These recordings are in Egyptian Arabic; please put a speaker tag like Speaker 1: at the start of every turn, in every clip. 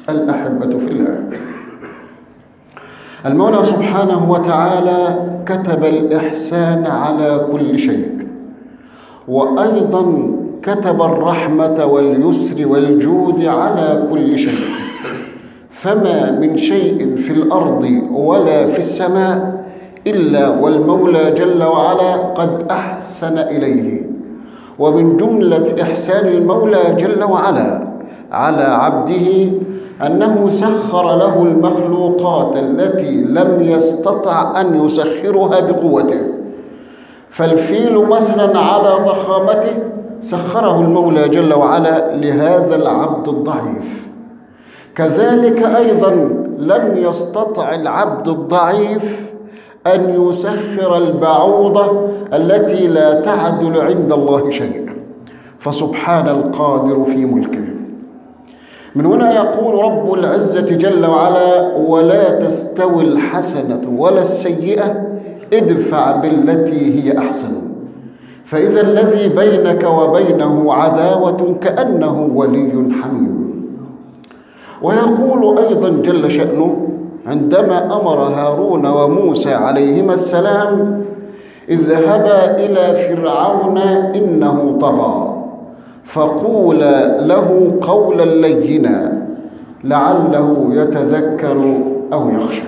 Speaker 1: الأحبة في الله المولى سبحانه وتعالى كتب الإحسان على كل شيء وأيضا كتب الرحمة واليسر والجود على كل شيء فما من شيء في الأرض ولا في السماء إلا والمولى جل وعلا قد أحسن إليه ومن جملة إحسان المولى جل وعلا على عبده أنه سخر له المخلوقات التي لم يستطع أن يسخرها بقوته فالفيل مثلا على ضخامته سخره المولى جل وعلا لهذا العبد الضعيف كذلك أيضا لم يستطع العبد الضعيف أن يسخر البعوضة التي لا تعدل عند الله شيئا فسبحان القادر في ملكه من هنا يقول رب العزة جل وعلا ولا تستوي الحسنة ولا السيئة ادفع بالتي هي أحسن فإذا الذي بينك وبينه عداوة كأنه ولي حميم ويقول أيضا جل شأنه عندما أمر هارون وموسى عليهما السلام اذهبا إلى فرعون إنه طغى فقولا له قولا لينا لعله يتذكر أو يخشى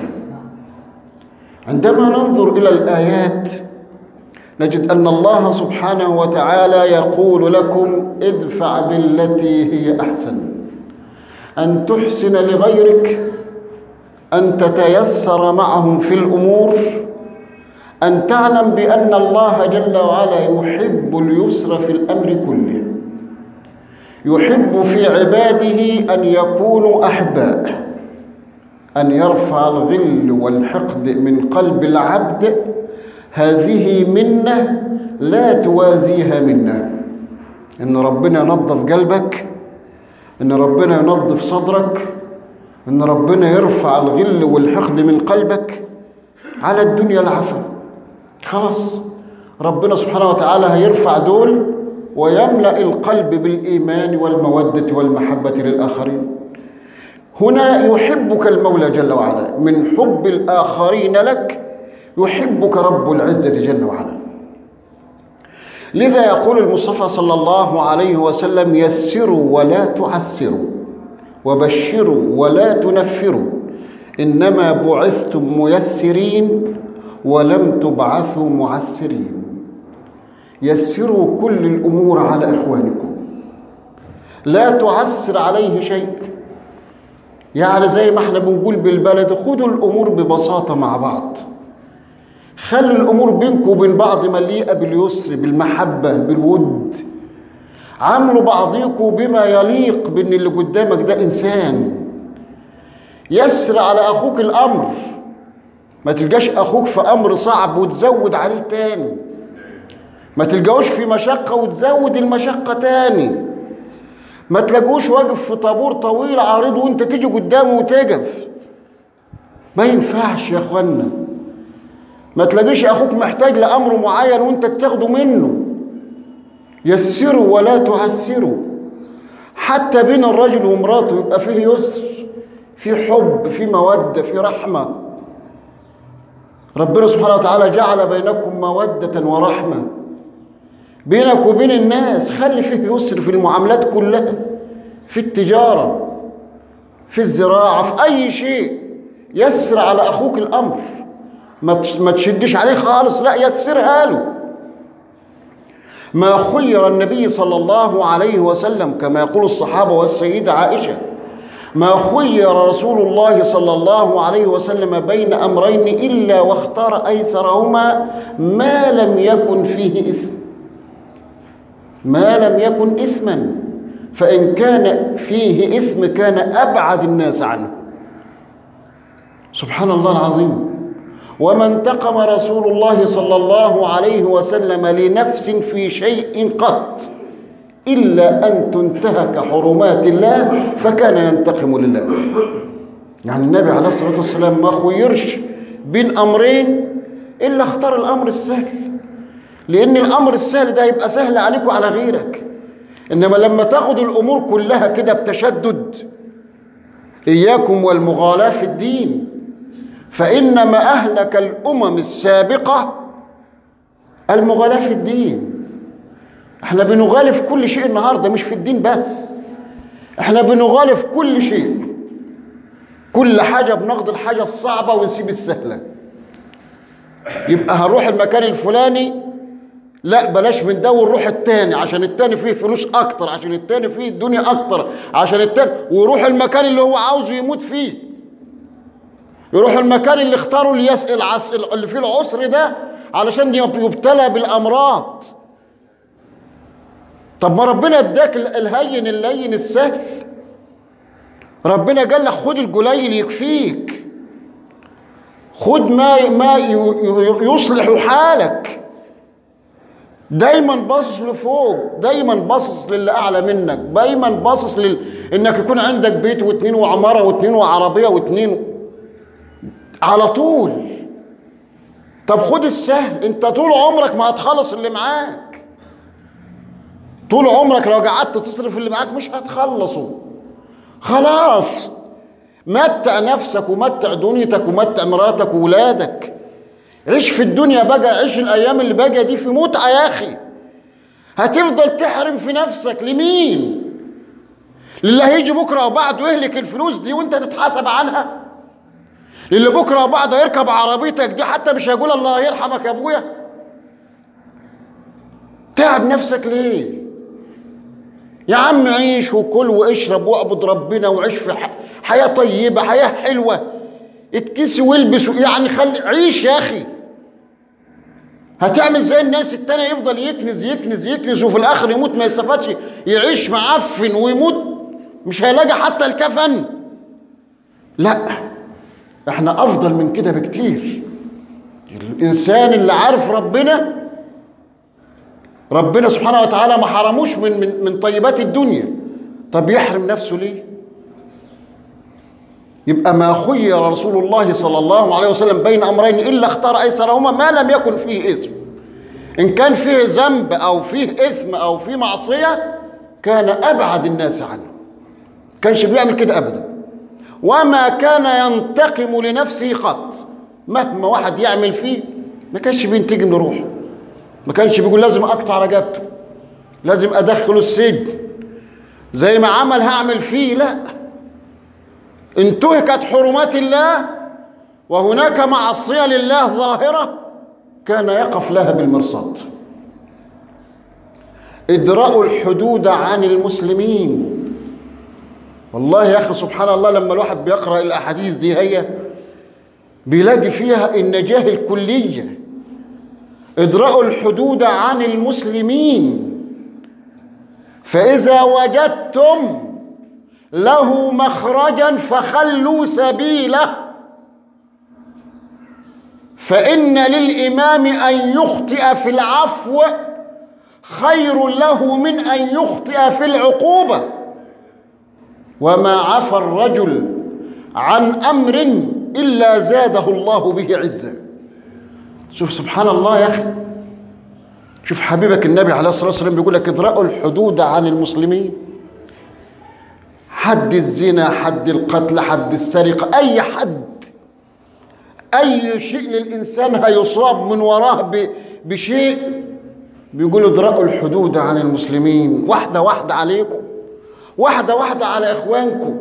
Speaker 1: عندما ننظر إلى الآيات نجد أن الله سبحانه وتعالى يقول لكم ادفع بالتي هي أحسن أن تحسن لغيرك أن تتيسر معهم في الأمور أن تعلم بأن الله جل وعلا يحب اليسر في الأمر كله يحب في عباده أن يكونوا أحباء أن يرفع الغل والحقد من قلب العبد هذه منة لا توازيها منة إن ربنا ينظف قلبك إن ربنا ينظف صدرك إن ربنا يرفع الغل والحقد من قلبك على الدنيا العفو خلاص ربنا سبحانه وتعالى هيرفع دول ويملأ القلب بالإيمان والمودة والمحبة للآخرين هنا يحبك المولى جل وعلا من حب الآخرين لك يحبك رب العزة جل وعلا لذا يقول المصطفى صلى الله عليه وسلم يسروا ولا تعسروا وبشروا ولا تنفروا إنما بعثتم ميسرين ولم تبعثوا معسرين يسروا كل الأمور على إخوانكم لا تعسر عليه شيء يعني زي ما احنا بنقول بالبلد خدوا الأمور ببساطة مع بعض خلوا الأمور بينكم وبين بعض مليئة باليسر بالمحبة بالود عاملوا بعضيكم بما يليق بأن اللي قدامك ده إنسان يسر على أخوك الأمر ما تلقاش أخوك في أمر صعب وتزود عليه تاني ما تلقاوش في مشقة وتزود المشقة تاني ما تلاقوش واقف في طابور طويل عريض وانت تيجي قدامه وتقف ما ينفعش يا اخوانا ما تلاقيش اخوك محتاج لامر معين وانت تاخده منه يسروا ولا تعسروا حتى بين الرجل ومراته يبقى فيه يسر في حب في موده في رحمه ربنا سبحانه وتعالى جعل بينكم موده ورحمه بينك وبين الناس خلي فيه يسر في المعاملات كلها في التجارة في الزراعة في أي شيء يسر على أخوك الأمر ما تشدش عليه خالص لا يسرها له ما خير النبي صلى الله عليه وسلم كما يقول الصحابة والسيدة عائشة ما خير رسول الله صلى الله عليه وسلم بين أمرين إلا واختار أيسرهما ما لم يكن فيه إثم ما لم يكن إثما فإن كان فيه إثم كان أبعد الناس عنه سبحان الله العظيم وما انتقم رسول الله صلى الله عليه وسلم لنفس في شيء قط إلا أن تنتهك حرمات الله فكان ينتقم لله يعني النبي عليه الصلاة والسلام ما خيرش بين أمرين إلا اختار الأمر السهل لأن الأمر السهل ده يبقى سهل عليك وعلى غيرك إنما لما تاخد الأمور كلها كده بتشدد إياكم والمغالاة في الدين فإنما أهلك الأمم السابقة المغالاة في الدين احنا بنغالي في كل شيء النهارده مش في الدين بس احنا بنغالي في كل شيء كل حاجة بناخد الحاجة الصعبة ونسيب السهلة يبقى هنروح المكان الفلاني لا بلاش من ده ونروح التاني عشان التاني فيه فلوس اكتر عشان التاني فيه الدنيا اكتر عشان التاني ويروح المكان اللي هو عاوزه يموت فيه يروح المكان اللي اختاروا اللي يسأل عس اللي فيه العسر ده علشان يبتلى بالامراض طب ما ربنا اداك الهين اللين السهل ربنا قال لك خد القليل يكفيك خد ما ما يصلح حالك دايما باصص لفوق دايما باصص للي اعلى منك دايما باصص لل... انك يكون عندك بيت واثنين وعماره واثنين وعربيه واثنين على طول طب خد السهل انت طول عمرك ما هتخلص اللي معاك طول عمرك لو قعدت تصرف اللي معاك مش هتخلصه خلاص متع نفسك ومتع دنيتك ومتع مراتك وولادك عيش في الدنيا بقى عيش الايام اللي باقيه دي في متعه يا اخي هتفضل تحرم في نفسك لمين للي هيجي بكره وبعده يهلك الفلوس دي وانت تتحاسب عنها للي بكره وبعده يركب عربيتك دي حتى مش هيقول الله يرحمك يا ابويا تعب نفسك ليه يا عم عيش وكل واشرب واعبد ربنا وعيش في حياه طيبه حياه حلوه اتكسي والبس يعني خلي عيش يا اخي هتعمل زي الناس التانية يفضل يكنز يكنز يكنز وفي الاخر يموت ما يستفادش يعيش معفن ويموت مش هيلاقي حتى الكفن لا احنا افضل من كده بكتير الانسان اللي عارف ربنا ربنا سبحانه وتعالى ما حرموش من من من طيبات الدنيا طب يحرم نفسه ليه يبقى ما خير رسول الله صلى الله عليه وسلم بين امرين الا اختار ايسرهما ما لم يكن فيه اثم ان كان فيه ذنب او فيه اثم او فيه معصيه كان ابعد الناس عنه كانش بيعمل كده ابدا وما كان ينتقم لنفسه قط مهما واحد يعمل فيه ما كانش بينتقم لروحه ما كانش بيقول لازم اقطع رقبته لازم ادخله السجن زي ما عمل هعمل فيه لا انتهكت حرمات الله وهناك معصيه لله ظاهره كان يقف لها بالمرصاد ادراء الحدود عن المسلمين والله يا اخي سبحان الله لما الواحد بيقرا الاحاديث دي هي بيلاقي فيها النجاه الكليه ادراء الحدود عن المسلمين فاذا وجدتم له مخرجا فخلوا سبيله فان للامام ان يخطئ في العفو خير له من ان يخطئ في العقوبه وما عفى الرجل عن امر الا زاده الله به عزا شوف سبحان الله يا اخي شوف حبيبك النبي عليه الصلاه والسلام بيقول لك ادرأوا الحدود عن المسلمين حد الزنا حد القتل حد السرقه اي حد اي شيء للانسان هيصاب من وراه بشيء بيقولوا ادرأوا الحدود عن المسلمين واحده واحده عليكم واحده واحده على اخوانكم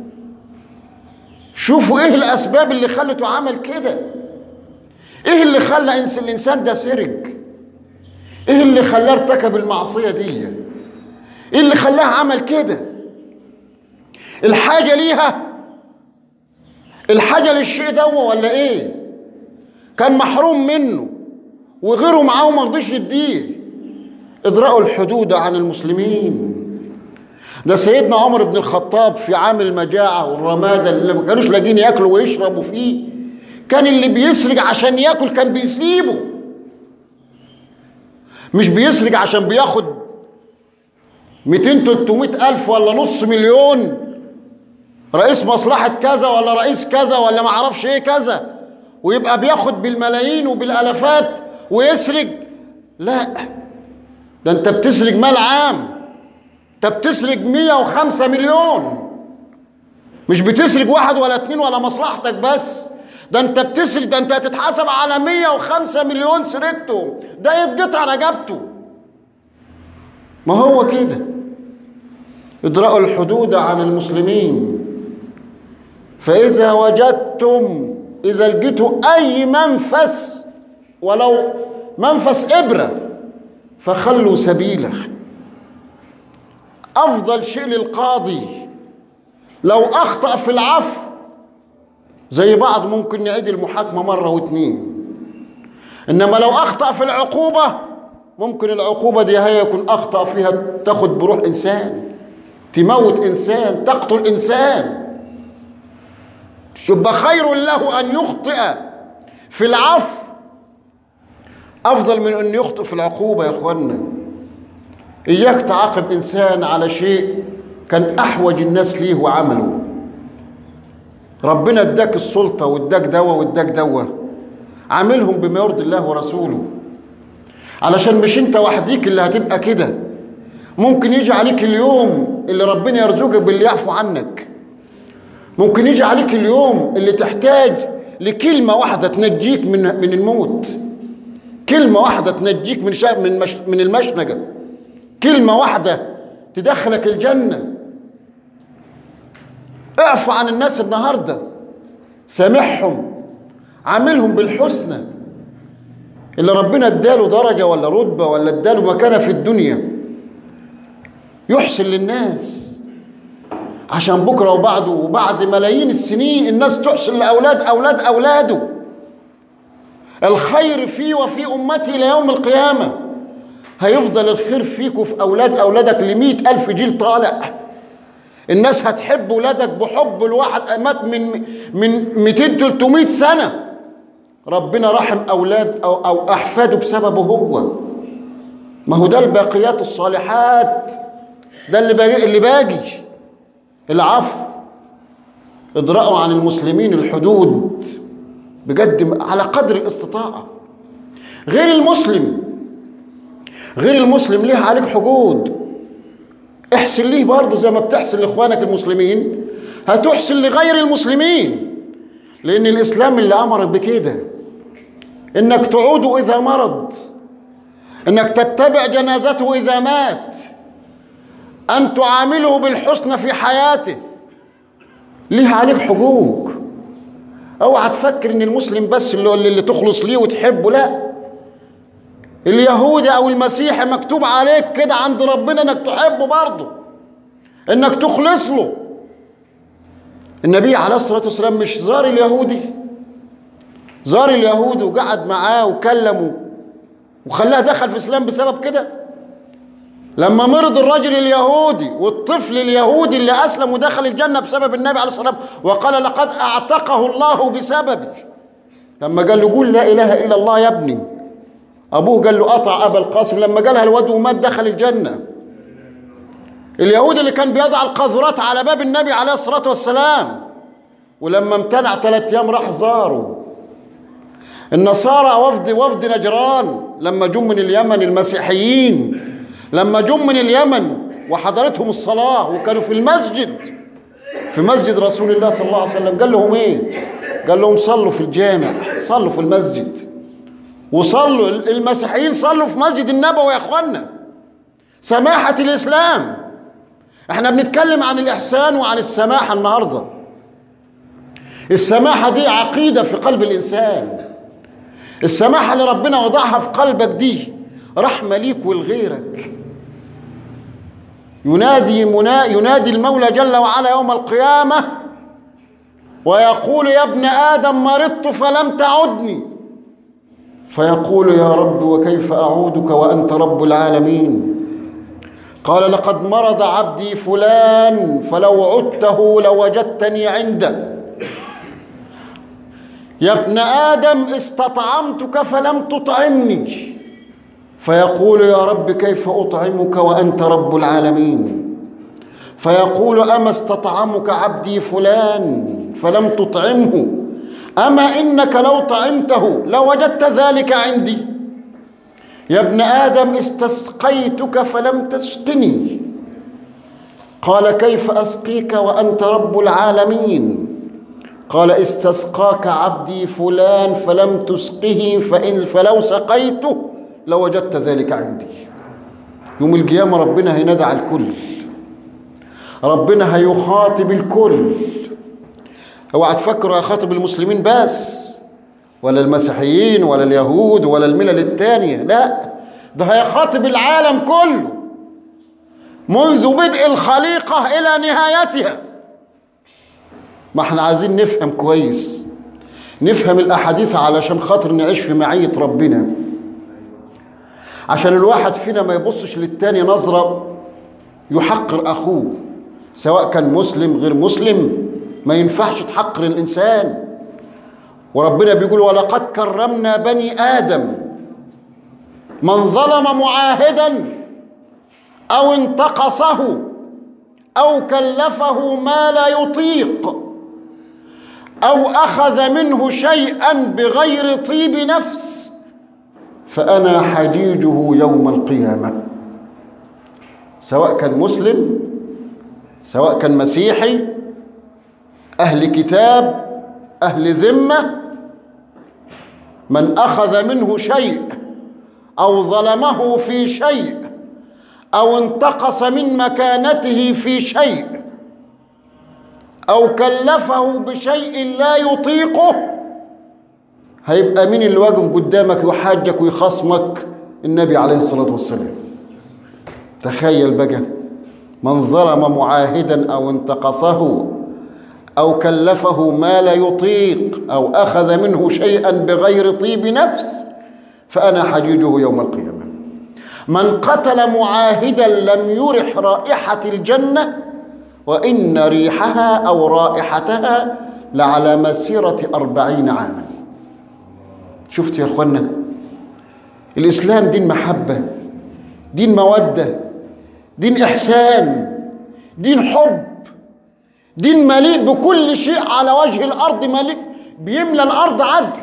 Speaker 1: شوفوا ايه الاسباب اللي خلته عمل كده ايه اللي خلى انس الانسان ده سرق ايه اللي خلاه ارتكب المعصيه دي ايه اللي خلاه عمل كده الحاجه ليها الحاجه للشيء ده ولا ايه كان محروم منه وغيره معاه ما رضيش يديه ادرأوا الحدود عن المسلمين ده سيدنا عمر بن الخطاب في عام المجاعة والرمادة اللي ما كانوش لاقيين ياكلوا ويشربوا فيه كان اللي بيسرق عشان ياكل كان بيسيبه مش بيسرق عشان بياخد 200 300 ألف ولا نص مليون رئيس مصلحة كذا ولا رئيس كذا ولا ما اعرفش ايه كذا ويبقى بياخد بالملايين وبالالافات ويسرق لا ده انت بتسرق مال عام انت بتسرق 105 مليون مش بتسرق واحد ولا اتنين ولا مصلحتك بس ده انت بتسرق ده انت هتتحاسب على 105 مليون سرقتهم ده يتقطع رقبته ما هو كده ادرأوا الحدود عن المسلمين فإذا وجدتم إذا لقيتوا أي منفس ولو منفس إبرة فخلوا سبيله أفضل شيء للقاضي لو أخطأ في العفو زي بعض ممكن نعيد المحاكمة مرة واتنين إنما لو أخطأ في العقوبة ممكن العقوبة دي هي يكون أخطأ فيها تاخد بروح إنسان تموت إنسان تقتل إنسان يبقى خير له أن يخطئ في العفو أفضل من أن يخطئ في العقوبة يا إخوانا إياك تعاقب إنسان على شيء كان أحوج الناس ليه وعمله ربنا اداك السلطة واداك دواء واداك دواء عاملهم بما يرضي الله ورسوله علشان مش انت وحديك اللي هتبقى كده ممكن يجي عليك اليوم اللي ربنا يرزقك باللي يعفو عنك ممكن يجي عليك اليوم اللي تحتاج لكلمة واحدة تنجيك من من الموت كلمة واحدة تنجيك من شا من مش من المشنقة كلمة واحدة تدخلك الجنة اعفو عن الناس النهاردة سامحهم عاملهم بالحسنى اللي ربنا اداله درجة ولا رتبة ولا اداله مكانة في الدنيا يحسن للناس عشان بكرة وبعده وبعد ملايين السنين الناس تحسن لأولاد أولاد أولاده الخير في وفي أمتي ليوم القيامة هيفضل الخير فيك وفي أولاد أولادك لمئة ألف جيل طالع الناس هتحب ولادك بحب الواحد مات من من 200 300 سنة ربنا رحم أولاد أو, أو أحفاده بسببه هو ما هو ده الباقيات الصالحات ده اللي باقي اللي باقي العفو ادرأوا عن المسلمين الحدود بجد على قدر الاستطاعة غير المسلم غير المسلم ليه عليك حقود احسن ليه برضه زي ما بتحسن لاخوانك المسلمين هتحسن لغير المسلمين لان الاسلام اللي امرك بكده انك تعود اذا مرض انك تتبع جنازته اذا مات ان تعامله بالحسنى في حياته ليه عليك حقوق اوعى تفكر ان المسلم بس اللي, اللي تخلص ليه وتحبه لا اليهودي او المسيحي مكتوب عليك كده عند ربنا انك تحبه برضه انك تخلص له النبي عليه الصلاه والسلام مش زار اليهودي زار اليهودي وقعد معاه وكلمه وخلاه دخل في الاسلام بسبب كده لما مرض الرجل اليهودي والطفل اليهودي اللي اسلم ودخل الجنه بسبب النبي عليه الصلاه والسلام وقال لقد اعتقه الله بسببي لما قال له قول لا اله الا الله يا ابني ابوه قال له قطع ابا القاسم لما قالها الواد ومات دخل الجنه اليهودي اللي كان بيضع القاذورات على باب النبي عليه الصلاه والسلام ولما امتنع ثلاث ايام راح زاره النصارى وفد وفد نجران لما جم من اليمن المسيحيين لما جم من اليمن وحضرتهم الصلاه وكانوا في المسجد في مسجد رسول الله صلى الله عليه وسلم قال لهم ايه قال لهم صلوا في الجامع صلوا في المسجد وصلوا المسيحيين صلوا في مسجد النبوي يا اخوانا سماحة الإسلام احنا بنتكلم عن الإحسان وعن السماحة النهاردة السماحة دي عقيدة في قلب الإنسان السماحة اللي ربنا وضعها في قلبك دي رحمة ليك ولغيرك ينادي منا ينادي المولى جل وعلا يوم القيامة ويقول يا ابن آدم مرضت فلم تعدني فيقول يا رب وكيف أعودك وأنت رب العالمين قال لقد مرض عبدي فلان فلو عدته لوجدتني عنده يا ابن آدم استطعمتك فلم تطعمني فيقول يا رب كيف أطعمك وأنت رب العالمين فيقول أما استطعمك عبدي فلان فلم تطعمه أما إنك لو طعمته لوجدت ذلك عندي يا ابن آدم استسقيتك فلم تسقني قال كيف اسقيك وانت رب العالمين قال استسقاك عبدي فلان فلم تسقه فإن فلو سقيته لوجدت ذلك عندي يوم القيامة ربنا هينادى على الكل ربنا هيخاطب الكل اوعى تفكروا هيخاطب المسلمين بس ولا المسيحيين ولا اليهود ولا الملل التانية لا ده هيخاطب العالم كله منذ بدء الخليقة إلى نهايتها ما احنا عايزين نفهم كويس نفهم الأحاديث علشان خاطر نعيش في معية ربنا عشان الواحد فينا ما يبصش للتاني نظرة يحقر أخوه سواء كان مسلم غير مسلم ما ينفعش تحقر الإنسان وربنا بيقول ولقد كرمنا بني آدم من ظلم معاهدا أو انتقصه أو كلفه ما لا يطيق أو أخذ منه شيئا بغير طيب نفس فأنا حجيجه يوم القيامة سواء كان مسلم سواء كان مسيحي أهل كتاب أهل ذمة من أخذ منه شيء أو ظلمه في شيء أو انتقص من مكانته في شيء أو كلفه بشيء لا يطيقه هيبقى مين اللي واقف قدامك يحاجك ويخصمك النبي عليه الصلاة والسلام تخيل بقى من ظلم معاهدا أو انتقصه أو كلفه ما لا يطيق أو أخذ منه شيئا بغير طيب نفس فأنا حجيجه يوم القيامة من قتل معاهدا لم يرح رائحة الجنة وإن ريحها أو رائحتها لعلى مسيرة أربعين عاما شفت يا أخوانا الإسلام دين محبة دين مودة دين إحسان دين حب دين مليء بكل شيء على وجه الأرض مليء بيملى الأرض عدل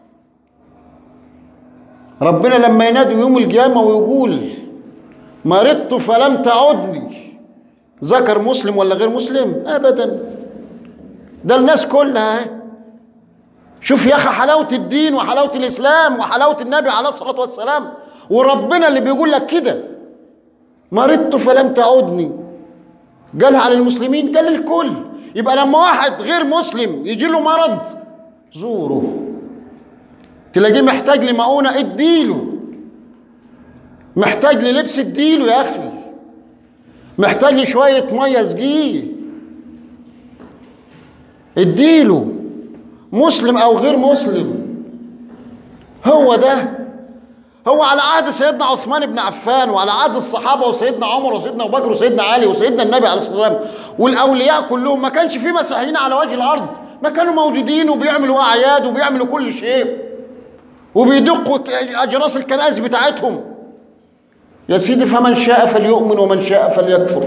Speaker 1: ربنا لما ينادي يوم القيامة ويقول مرضت فلم تعدني ذكر مسلم ولا غير مسلم أبدا ده الناس كلها شوف يا أخي حلاوة الدين وحلاوة الإسلام وحلاوة النبي عليه الصلاة والسلام وربنا اللي بيقول لك كده مرضت فلم تعودني قالها على المسلمين قال الكل يبقى لما واحد غير مسلم يجي له مرض زوره تلاقيه محتاج لمؤونة اديله محتاج للبس اديله يا اخي محتاج لشوية مية اسقيه اديله مسلم او غير مسلم هو ده هو على عهد سيدنا عثمان بن عفان وعلى عهد الصحابه وسيدنا عمر وسيدنا ابو بكر وسيدنا علي وسيدنا النبي عليه الصلاه والسلام والاولياء كلهم ما كانش في مسيحيين على وجه الارض ما كانوا موجودين وبيعملوا اعياد وبيعملوا كل شيء وبيدقوا اجراس الكنائس بتاعتهم يا سيدي فمن شاء فليؤمن ومن شاء فليكفر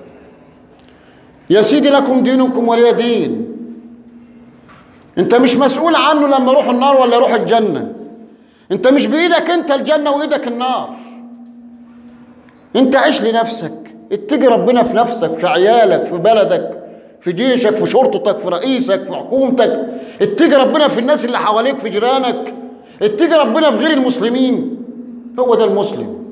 Speaker 1: يا سيدي لكم دينكم ولي دين انت مش مسؤول عنه لما يروح النار ولا يروح الجنه انت مش بايدك انت الجنه وايدك النار انت عيش لنفسك اتقي ربنا في نفسك في عيالك في بلدك في جيشك في شرطتك في رئيسك في حكومتك اتقي ربنا في الناس اللي حواليك في جيرانك اتقي ربنا في غير المسلمين هو ده المسلم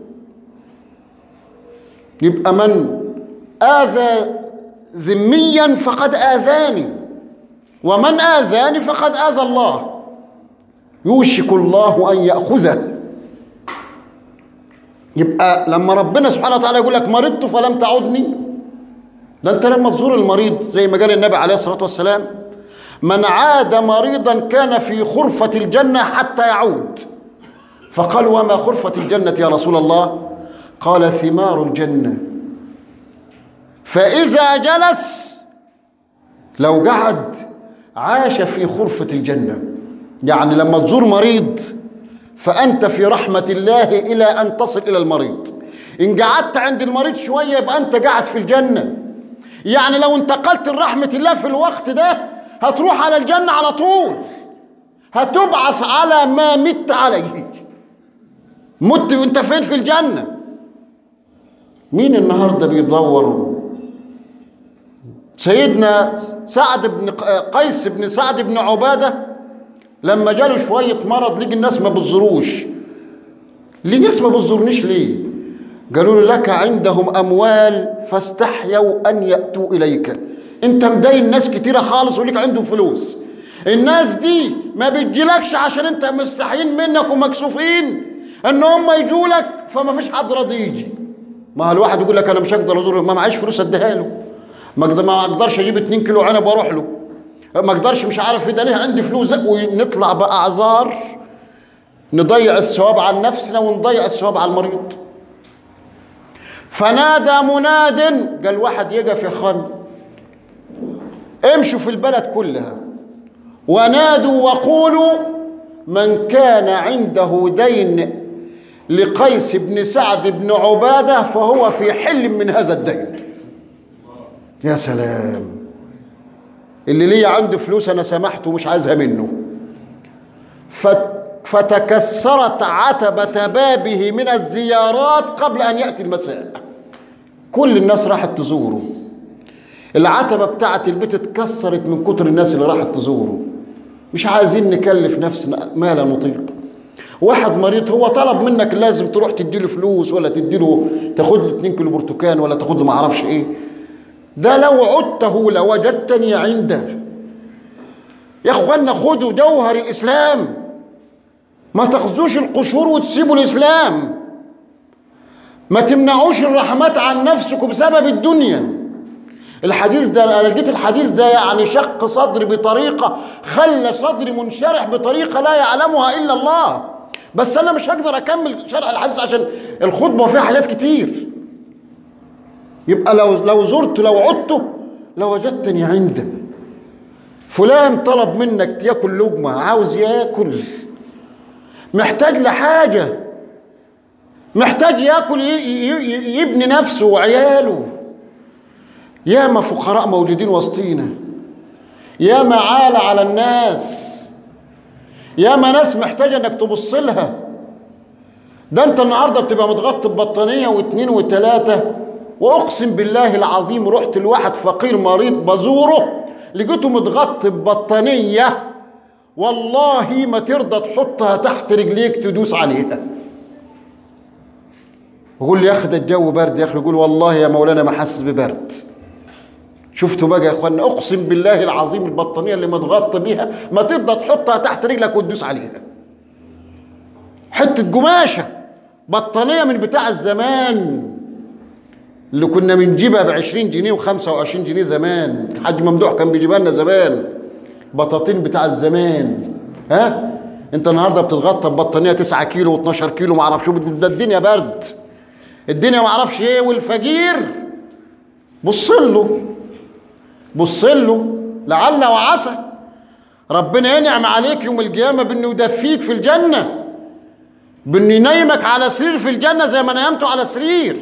Speaker 1: يبقى من آذى ذميا فقد آذاني ومن آذاني فقد آذى الله يوشك الله أن يأخذه يبقى لما ربنا سبحانه وتعالى يقول لك مرضت فلم تعدني ده انت لما تزور المريض زي ما قال النبي عليه الصلاة والسلام من عاد مريضا كان في خرفة الجنة حتى يعود فقال وما خرفة الجنة يا رسول الله قال ثمار الجنة فإذا جلس لو قعد عاش في خرفة الجنة يعني لما تزور مريض فأنت في رحمة الله إلى أن تصل إلى المريض إن قعدت عند المريض شوية يبقى أنت قاعد في الجنة يعني لو انتقلت لرحمة الله في الوقت ده هتروح على الجنة على طول هتبعث على ما مت عليه مت وانت فين في الجنة مين النهاردة بيدور سيدنا سعد بن قيس بن سعد بن عبادة لما جاله شوية مرض لقي الناس ما بتزوروش ليه الناس ما بتزورنيش ليه قالوا له لك عندهم أموال فاستحيوا أن يأتوا إليك أنت مدين ناس كتيرة خالص وليك عندهم فلوس الناس دي ما بتجيلكش عشان أنت مستحيين منك ومكسوفين ان هم يجوا لك فما فيش حد راضي يجي ما الواحد يقول لك انا مش هقدر ازور ما معيش فلوس اديها له ما اقدر ما اقدرش اجيب 2 كيلو عنب واروح له ما اقدرش مش عارف ده ليه عندي فلوس ونطلع باعذار نضيع الثواب عن نفسنا ونضيع الثواب على المريض فنادى مناد قال واحد يقف يا خان امشوا في البلد كلها ونادوا وقولوا من كان عنده دين لقيس بن سعد بن عباده فهو في حل من هذا الدين يا سلام اللي ليا عنده فلوس انا سمحته ومش عايزها منه فتكسرت عتبة بابه من الزيارات قبل أن يأتي المساء كل الناس راحت تزوره العتبة بتاعت البيت اتكسرت من كتر الناس اللي راحت تزوره مش عايزين نكلف نفسنا ما لا نطيق واحد مريض هو طلب منك لازم تروح تديله فلوس ولا تديله تاخد له 2 كيلو برتقال ولا تاخد له ما اعرفش ايه ده لو عدته لوجدتني عنده يا اخوانا خدوا جوهر الاسلام ما تاخذوش القشور وتسيبوا الاسلام ما تمنعوش الرحمات عن نفسكم بسبب الدنيا الحديث ده انا لقيت الحديث ده يعني شق صدري بطريقه خلى صدري منشرح بطريقه لا يعلمها الا الله بس انا مش هقدر اكمل شرح الحديث عشان الخطبه فيها حاجات كتير يبقى لو لو زرت لو عدت لوجدتني عنده فلان طلب منك ياكل لقمه عاوز ياكل محتاج لحاجه محتاج ياكل يبني نفسه وعياله ياما فقراء موجودين وسطينا ياما عالة على الناس ياما ناس محتاجة انك تبص لها ده انت النهاردة بتبقى متغطي ببطانية واثنين وثلاثة واقسم بالله العظيم رحت لواحد فقير مريض بزوره لقيته متغطي ببطانية والله ما ترضى تحطها تحت رجليك تدوس عليها وقول لي يا اخي ده الجو برد يا اخي يقول والله يا مولانا ما حاسس ببرد شفتوا بقى يا اخوانا اقسم بالله العظيم البطانيه اللي متغطى بيها ما ترضى تحطها تحت رجلك وتدوس عليها حته قماشه بطانيه من بتاع الزمان اللي كنا بنجيبها ب 20 جنيه و25 جنيه زمان الحاج ممدوح كان بيجيبها لنا زمان بطاطين بتاع الزمان ها انت النهارده بتتغطى ببطانيه 9 كيلو و12 كيلو ما اعرفش ده الدنيا برد الدنيا ما اعرفش ايه والفقير بص له بص له لعل وعسى ربنا ينعم عليك يوم القيامه بانه يدفيك في الجنه بانه ينيمك على سرير في الجنه زي ما نيمته على سرير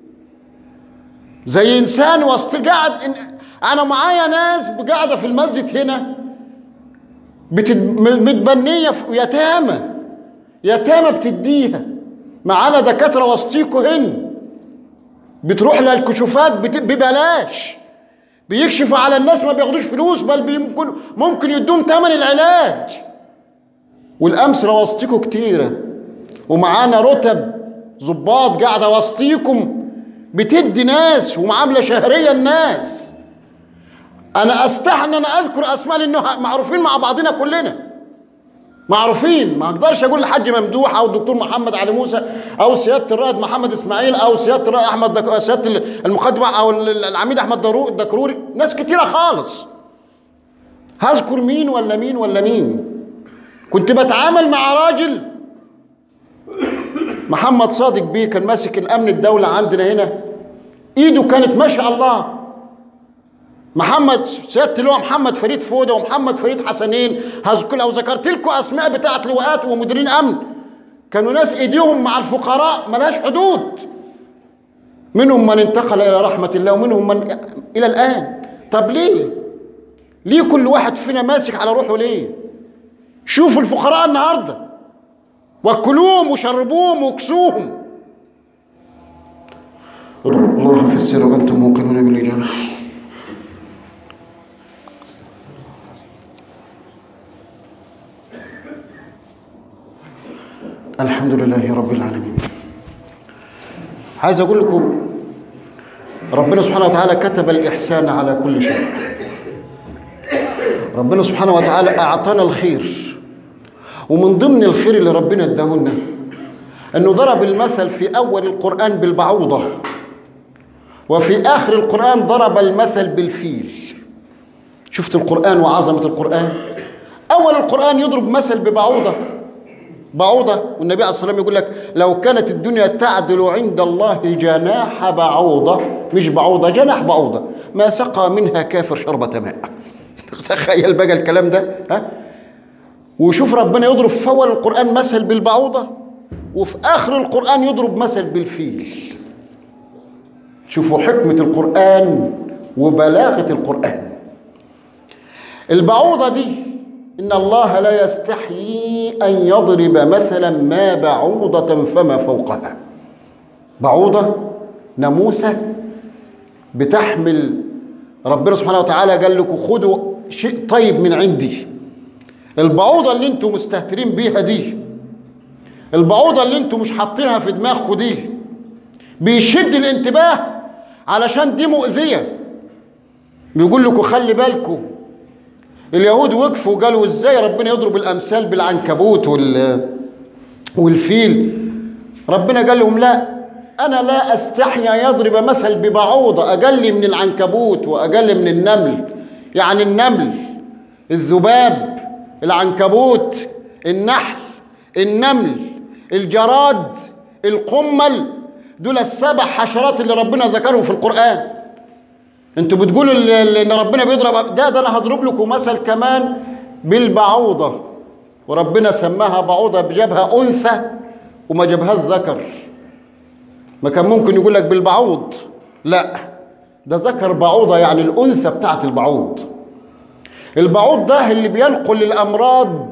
Speaker 1: زي انسان وسط قاعد انا معايا ناس قاعده في المسجد هنا بتد... متبنيه في يتامى يتامى بتديها معانا دكاتره وسطيكوا هنا بتروح للكشوفات بت... ببلاش بيكشفوا على الناس ما بياخدوش فلوس بل بيمكن ممكن يدوم ثمن العلاج والامثله وسطيكوا كتيره ومعانا رتب ظباط قاعده وسطيكم بتدي ناس ومعامله شهريه الناس انا استحنى انا اذكر اسماء لانه معروفين مع بعضنا كلنا معروفين ما اقدرش اقول الحاج ممدوح او الدكتور محمد علي موسى او سياده الرائد محمد اسماعيل او سياده الرائد احمد دك... سياده المقدم او العميد احمد الدكروري ناس كتيره خالص هذكر مين ولا مين ولا مين كنت بتعامل مع راجل محمد صادق بيه كان ماسك الامن الدوله عندنا هنا ايده كانت ما شاء الله محمد سياده اللواء محمد فريد فوده ومحمد فريد حسنين هذكر لو ذكرت لكم اسماء بتاعه لواءات ومديرين امن كانوا ناس ايديهم مع الفقراء ملهاش حدود منهم من انتقل الى رحمه الله ومنهم من الى الان طب ليه ليه كل واحد فينا ماسك على روحه ليه شوفوا الفقراء النهارده وكلوهم وشربوهم وكسوهم الله في السر وانتم موقنون بالاجابه الحمد لله رب العالمين عايز اقول لكم ربنا سبحانه وتعالى كتب الاحسان على كل شيء ربنا سبحانه وتعالى اعطانا الخير ومن ضمن الخير اللي ربنا اداهولنا انه ضرب المثل في اول القران بالبعوضه وفي اخر القران ضرب المثل بالفيل شفت القران وعظمه القران اول القران يضرب مثل ببعوضه بعوضة والنبي عليه الصلاة والسلام يقول لك لو كانت الدنيا تعدل عند الله جناح بعوضة مش بعوضة جناح بعوضة ما سقى منها كافر شربة ماء تخيل بقى الكلام ده ها وشوف ربنا يضرب في أول القرآن مثل بالبعوضة وفي آخر القرآن يضرب مثل بالفيل شوفوا حكمة القرآن وبلاغة القرآن البعوضة دي إن الله لا يستحيي أن يضرب مثلا ما بعوضة فما فوقها بعوضة ناموسة بتحمل ربنا سبحانه وتعالى قال لكم خدوا شيء طيب من عندي البعوضة اللي انتم مستهترين بيها دي البعوضة اللي انتم مش حاطينها في دماغكم دي بيشد الانتباه علشان دي مؤذية بيقول لكم خلي بالكم اليهود وقفوا قالوا ازاي ربنا يضرب الامثال بالعنكبوت وال والفيل ربنا قال لهم لا انا لا استحي ان يضرب مثل ببعوضه اقل من العنكبوت واقل من النمل يعني النمل الذباب العنكبوت النحل النمل الجراد القمل دول السبع حشرات اللي ربنا ذكرهم في القران انتوا بتقولوا ان ربنا بيضرب ده ده انا هضرب لكم مثل كمان بالبعوضه وربنا سماها بعوضه جابها انثى وما جابهاش ذكر ما كان ممكن يقول لك بالبعوض لا ده ذكر بعوضه يعني الانثى بتاعت البعوض البعوض ده اللي بينقل الامراض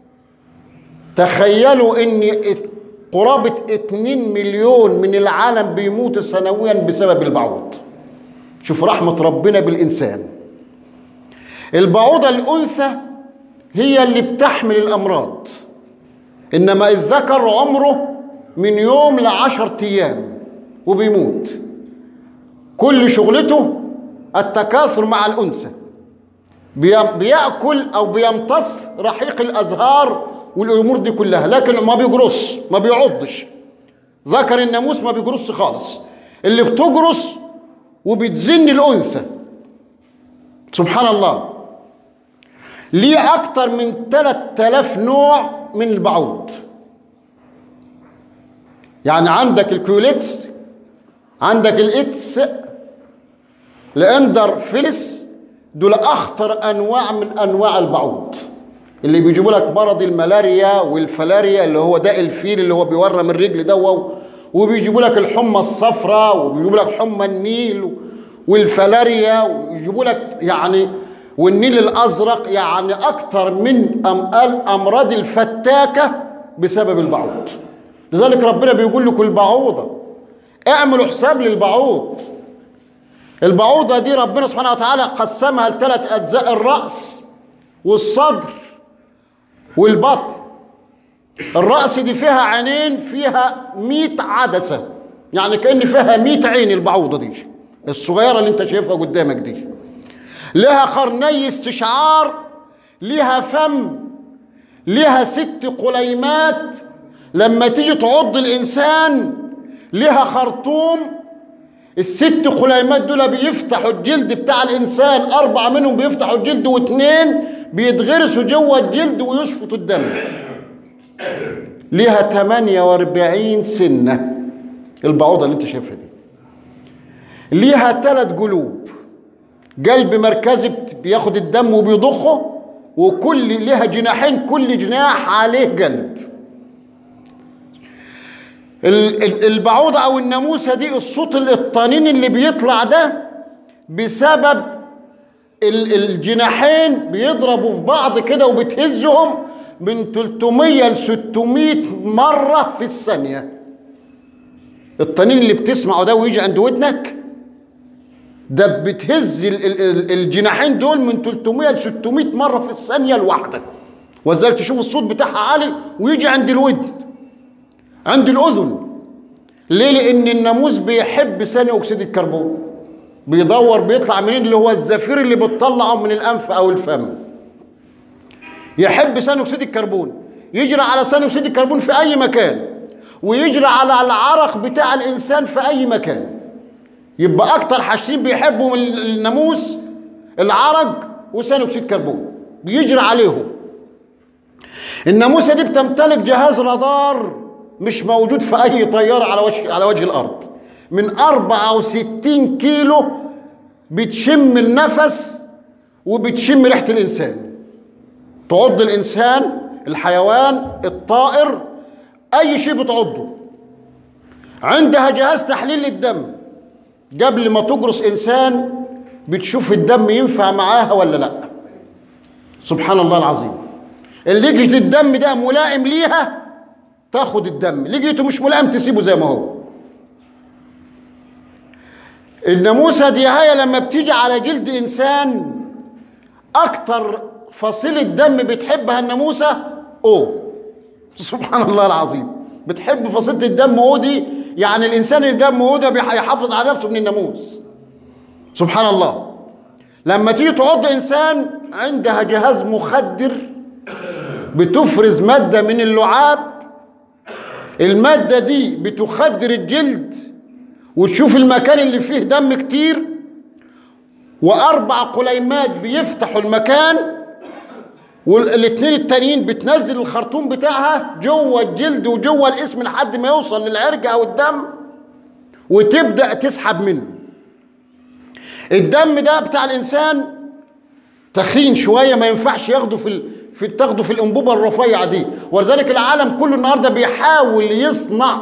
Speaker 1: تخيلوا ان قرابه 2 مليون من العالم بيموتوا سنويا بسبب البعوض شوف رحمة ربنا بالإنسان البعوضة الأنثى هي اللي بتحمل الأمراض إنما الذكر عمره من يوم لعشر أيام وبيموت كل شغلته التكاثر مع الأنثى بيأكل أو بيمتص رحيق الأزهار والأمور دي كلها لكن ما بيجرس ما بيعضش ذكر الناموس ما بيجرس خالص اللي بتجرس وبتزن الأنثى سبحان الله ليه أكتر من 3000 نوع من البعوض يعني عندك الكيوليكس عندك الإتس الأندر فيلس دول أخطر أنواع من أنواع البعوض اللي بيجيبوا لك مرض الملاريا والفلاريا اللي هو داء الفيل اللي هو بيورم الرجل ده وبيجيبوا لك الحمى الصفراء وبيجيبوا لك حمى النيل والفلاريا ويجيبوا لك يعني والنيل الازرق يعني اكثر من الامراض الفتاكه بسبب البعوض لذلك ربنا بيقول لكم البعوضه اعملوا حساب للبعوض البعوضه دي ربنا سبحانه وتعالى قسمها لثلاث اجزاء الراس والصدر والبطن الرأس دي فيها عينين فيها مئة عدسة يعني كأن فيها مئة عين البعوضة دي الصغيرة اللي انت شايفها قدامك دي لها قرني استشعار لها فم لها ست قليمات لما تيجي تعض الإنسان لها خرطوم الست قليمات دول بيفتحوا الجلد بتاع الإنسان أربعة منهم بيفتحوا الجلد واثنين بيتغرسوا جوه الجلد ويشفطوا الدم ليها 48 سنة البعوضة اللي انت شايفها دي ليها ثلاث قلوب قلب مركزي بياخد الدم وبيضخه وكل ليها جناحين كل جناح عليه قلب البعوضة أو الناموسة دي الصوت الطنين اللي بيطلع ده بسبب الجناحين بيضربوا في بعض كده وبتهزهم من 300 ل 600 مرة في الثانية الطنين اللي بتسمعه ده ويجي عند ودنك ده بتهز الجناحين دول من 300 ل 600 مرة في الثانية الواحدة ولذلك تشوف الصوت بتاعها عالي ويجي عند الودن عند الاذن ليه لان الناموس بيحب ثاني اكسيد الكربون بيدور بيطلع منين اللي هو الزفير اللي بتطلعه من الانف او الفم يحب ثاني اكسيد الكربون يجري على ثاني اكسيد الكربون في اي مكان ويجري على العرق بتاع الانسان في اي مكان يبقى اكتر حاجتين بيحبوا من الناموس العرق وثاني اكسيد كربون بيجري عليهم الناموسه دي بتمتلك جهاز رادار مش موجود في اي طياره على وجه على وجه الارض من 64 كيلو بتشم النفس وبتشم ريحه الانسان تعض الانسان الحيوان الطائر اي شيء بتعضه عندها جهاز تحليل للدم قبل ما تجرس انسان بتشوف الدم ينفع معاها ولا لا سبحان الله العظيم اللي لقيت الدم ده ملائم ليها تاخد الدم لقيته مش ملائم تسيبه زي ما هو الناموسه دي هي لما بتيجي على جلد انسان اكتر فصيله دم بتحبها الناموسه او سبحان الله العظيم بتحب فصيله الدم او دي يعني الانسان الدم او ده بيحافظ على نفسه من الناموس سبحان الله لما تيجي تعض انسان عندها جهاز مخدر بتفرز ماده من اللعاب الماده دي بتخدر الجلد وتشوف المكان اللي فيه دم كتير واربع قليمات بيفتحوا المكان والاثنين التانيين بتنزل الخرطوم بتاعها جوه الجلد وجوه الاسم لحد ما يوصل للعرق او الدم وتبدا تسحب منه الدم ده بتاع الانسان تخين شويه ما ينفعش ياخده في ال... في تاخده في الانبوبه الرفيعه دي ولذلك العالم كله النهارده بيحاول يصنع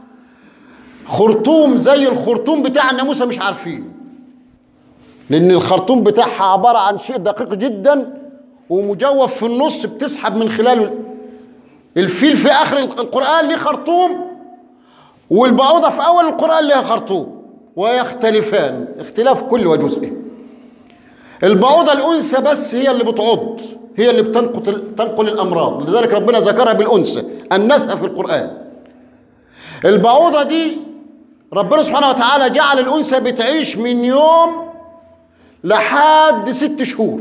Speaker 1: خرطوم زي الخرطوم بتاع الناموسه مش عارفين لان الخرطوم بتاعها عباره عن شيء دقيق جدا ومجوف في النص بتسحب من خلاله الفيل في اخر القران ليه خرطوم والبعوضه في اول القران لها خرطوم ويختلفان اختلاف كل وجزء البعوضه الانثى بس هي اللي بتعض هي اللي بتنقل تنقل الامراض لذلك ربنا ذكرها بالانثى النثى في القران البعوضه دي ربنا سبحانه وتعالى جعل الانثى بتعيش من يوم لحد ست شهور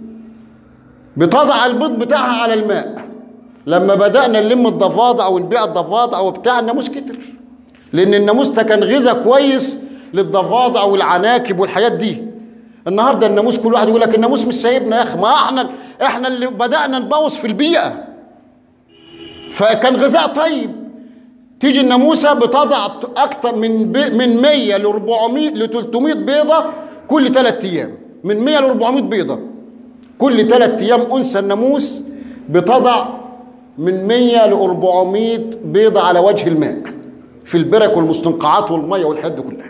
Speaker 1: بتضع البيض بتاعها على الماء لما بدأنا نلم الضفادع ونبيع الضفادع وبتاع الناموس كتر لأن الناموس ده كان غذاء كويس للضفادع والعناكب والحاجات دي النهارده الناموس كل واحد يقول لك الناموس مش سايبنا يا اخي ما احنا احنا اللي بدأنا نبوظ في البيئة فكان غذاء طيب تيجي الناموسه بتضع اكتر من بي من 100 ل 400 ل 300 بيضه كل ثلاث ايام من 100 ل 400 بيضه كل ثلاث ايام انثى الناموس بتضع من 100 ل 400 بيضه على وجه الماء في البرك والمستنقعات والميه والحد كلها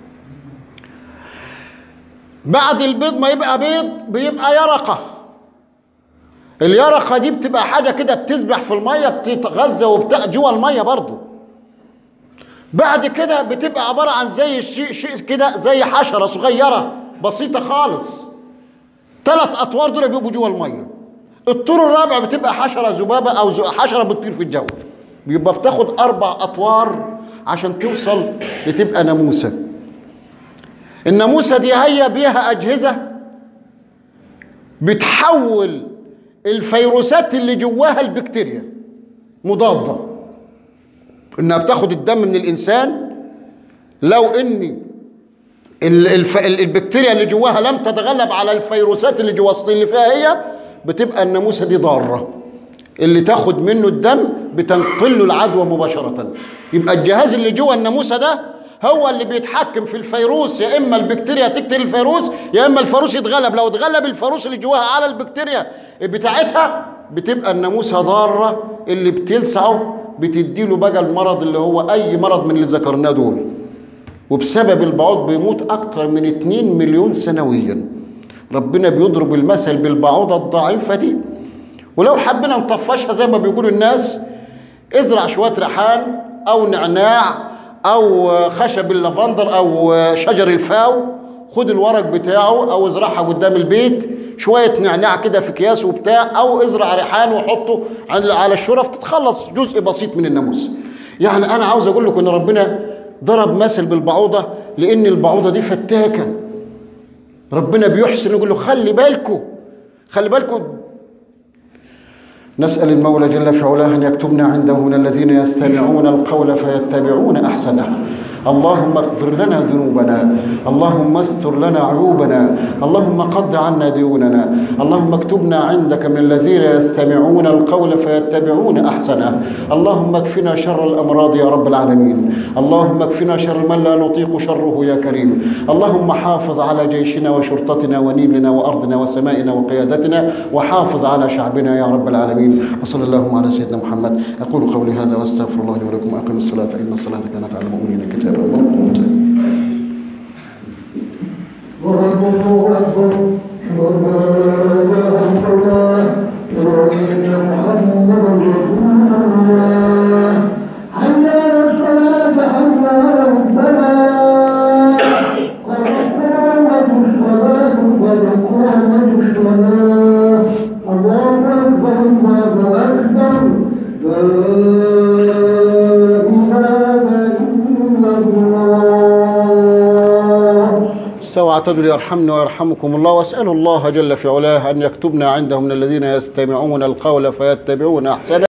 Speaker 1: بعد البيض ما يبقى بيض بيبقى يرقه اليرقه دي بتبقى حاجه كده بتسبح في الميه بتتغذى وبتاع جوه الميه برضه بعد كده بتبقى عباره عن زي شيء شيء كده زي حشره صغيره بسيطه خالص ثلاث اطوار دول بيبقوا جوه الميه الطور الرابع بتبقى حشره ذبابه او حشره بتطير في الجو بيبقى بتاخد اربع اطوار عشان توصل لتبقى ناموسه الناموسه دي هي بيها اجهزه بتحول الفيروسات اللي جواها البكتيريا مضاده انها بتاخد الدم من الانسان لو ان الف... البكتيريا اللي جواها لم تتغلب على الفيروسات اللي جوا اللي فيها هي بتبقى الناموسه دي ضاره اللي تاخد منه الدم بتنقل له العدوى مباشره يبقى الجهاز اللي جوه الناموسه ده هو اللي بيتحكم في الفيروس يا اما البكتيريا تقتل الفيروس يا اما الفيروس يتغلب لو اتغلب الفيروس اللي جواها على البكتيريا بتاعتها بتبقى الناموسه ضاره اللي بتلسعه بتديله بقى المرض اللي هو اي مرض من اللي ذكرناه دول وبسبب البعوض بيموت اكتر من 2 مليون سنويا ربنا بيضرب المثل بالبعوضه الضعيفه دي ولو حبينا نطفشها زي ما بيقولوا الناس ازرع شويه ريحان او نعناع او خشب اللافندر او شجر الفاو خد الورق بتاعه او ازرعها قدام البيت شويه نعناع كده في اكياس وبتاع او ازرع ريحان وحطه على الشرف تتخلص جزء بسيط من الناموس يعني انا عاوز اقول لكم ان ربنا ضرب مثل بالبعوضه لان البعوضه دي فتاكه ربنا بيحسن يقول له خلي بالكم خلي بالكم نسأل المولى جل في علاه أن يكتبنا عنده من الذين يستمعون القول فيتبعون أحسنه اللهم اغفر لنا ذنوبنا اللهم استر لنا عيوبنا اللهم قض عنا ديوننا اللهم اكتبنا عندك من الذين يستمعون القول فيتبعون احسنه اللهم اكفنا شر الامراض يا رب العالمين اللهم اكفنا شر من لا نطيق شره يا كريم اللهم حافظ على جيشنا وشرطتنا ونيلنا وارضنا وسمائنا وقيادتنا وحافظ على شعبنا يا رب العالمين وصلى اللهم على سيدنا محمد اقول قولي هذا واستغفر الله لي ولكم واقم الصلاه ان الصلاه كانت على المؤمنين كتابا موقوتا
Speaker 2: الله أكبر لا إله إلا الله وأن محمدا رسول الله حي على الصلاة حي على الفلاح قد قامت الصلاة قد قامت الصلاة الله أكبر الله أكبر لا إله إلا الله
Speaker 1: استوى اعتدلوا يرحمنا ويرحمكم الله واسألوا الله جل في علاه أن يكتبنا عنده من الذين يستمعون القول فيتبعون أحسنه